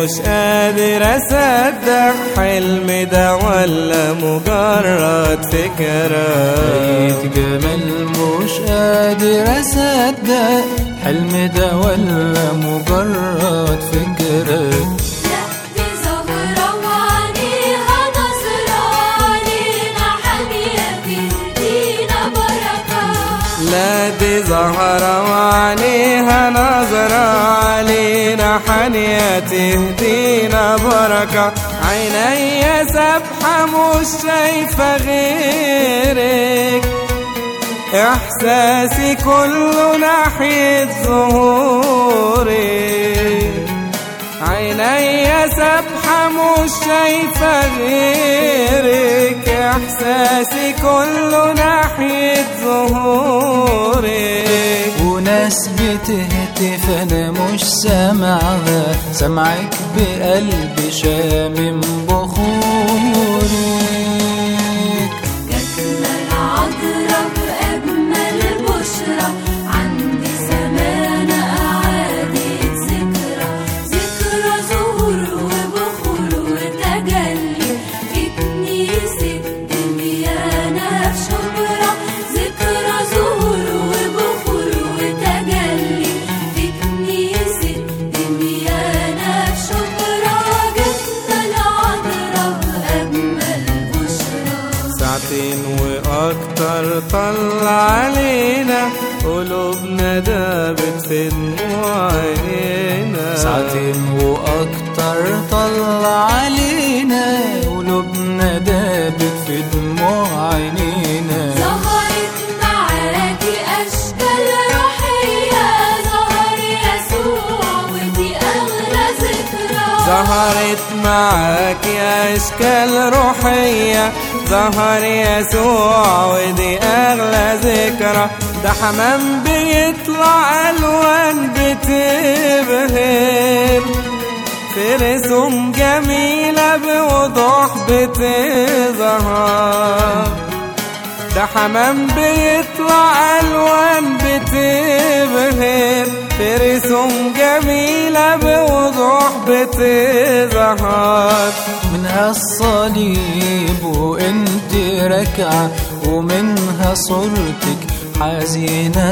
مش قادر اصدق حلم ده ولا مجرد فكرة لقيت جمال مش قادر اصدق حلم ده ولا مجرد فكرة لا دي زهرة وعليها نظرة علينا حامية تهدينا بركة لا دي زهرة وعليها نظرة علينا حنية تهدينا بركة عيني سابحة مش شايفة غيرك إحساسي كله ناحية ظهورك عيني سابحة مش شايفة غيرك إحساسي كله ناحية ظهورك وناس بتهتف انا مش سامعها سامعك بقلبي شامم بخورك جاتنا العذرة بأجمل بشرى عندي زمانة أعادة ذكرى ذكرى ظهور وبخور وتجلي في كنيسة دميانة في شبرا ذكرى ظهور وبخور وتجلي في كنيسة دميانة في شبرا جاتنا العذرة بأجمل بشرى ساعتين واكتر طلع علينا قلوبنا دابت في دموع عينينا ساعتين واكتر طلع علينا قلوبنا دابت في دموع عينينا ظهرت معاكي أشكال روحية ظهر يسوع ودي أغلى ذكرى ظهرت معاك يا اشكال روحية ظهر يسوع ودي اغلى ذكرى ده حمام بيطلع الوان بتبهر في رسوم جميلة بوضوح بتظهر ده حمام بيطلع الوان بتبهر في رسوم جميلة بوضوح بتظهر منها الصليب وانت راكعة ومنها صورتك حزينة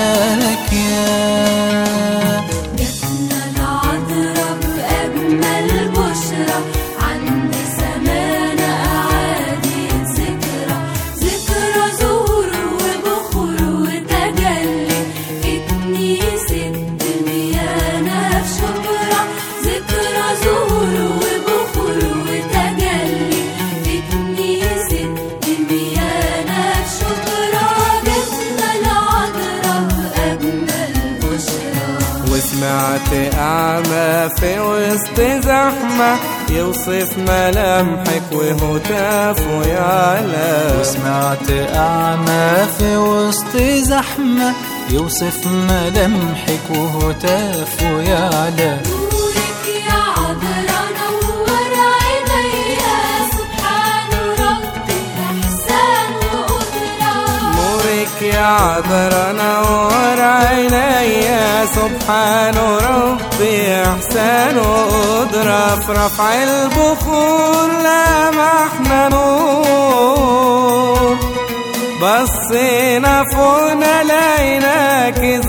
باكية جاتنا العذرة بأجمل بشرى عند زمانة أعادة ذكرى ذكرى ظهور وبخور وتجلي في كنيسة دميانة في شبرا ذكرى ظهور وبخور وتجلي في كنيسة دميانة في شبرا جاتنا العذرة بأجمل بشرى وسمعت أعمى في وسط زحمة يوصف ملامحك وهتافه يعلى وسمعت أعمى في وسط زحمة يوصف ملامحك وهتافه يعلى نورك يا عذرا نور عينيا سبحان ربي إحسان وقدرة نورك يا عذرا نور عينيا سبحان ربي إحسان وقدرة في رفع البخور لمحنا نور بصينا فوقنا لقيناك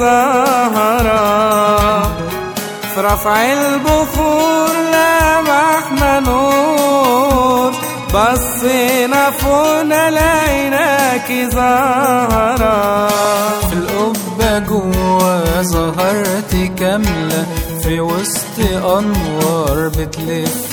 زهرة في رفع البخور لمحنا نور بصينا فوقنا لقيناك زهرة في القبة جوا ظهرت كاملة في وسط أنوار بتلف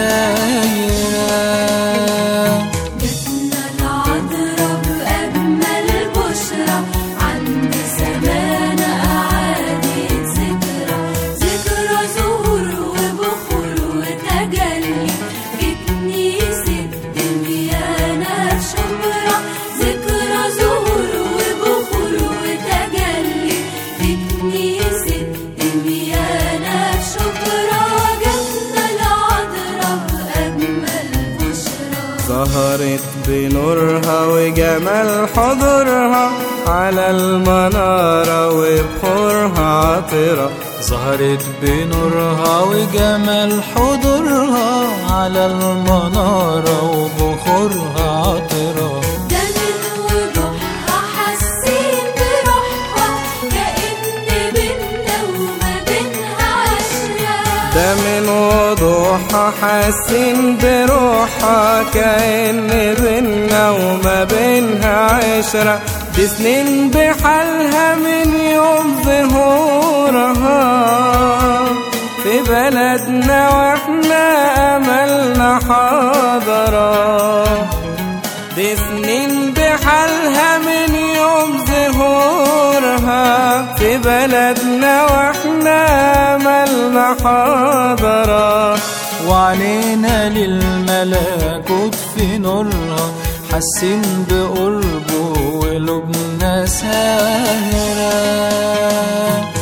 دايرة جاتنا العذرا بأجمل بشرى عند زمانة أعادة ذكرى ذكرى ظهور وبخور وتجلي في كنيسة دميانة في شبرا ذكرى ظهور وبخور وتجلي في كنيسة دميانة في شبرا جاتنا العذرا بأجمل بشرى ظهرت بنورها وجمال حضورها على المنارة وبخورها عطرة ظهرت بنورها وجمال حضورها على المنارة وبخورها عطرة ده من وضوحها حاسين بروحها كأن بينا وما بينها عشرة ده من وضوحها حاسين بروحها كأن بينا وما بينها عشرة دي سنين بحالها من يوم ظهورها في بلدنا واحنا أملنا حاضرة دي سنين بحالها من يوم ظهورها في بلدنا واحنا أملنا حاضرة وعلينا للملكوت في نورها حاسين بقربه وقلوبنا ساهرة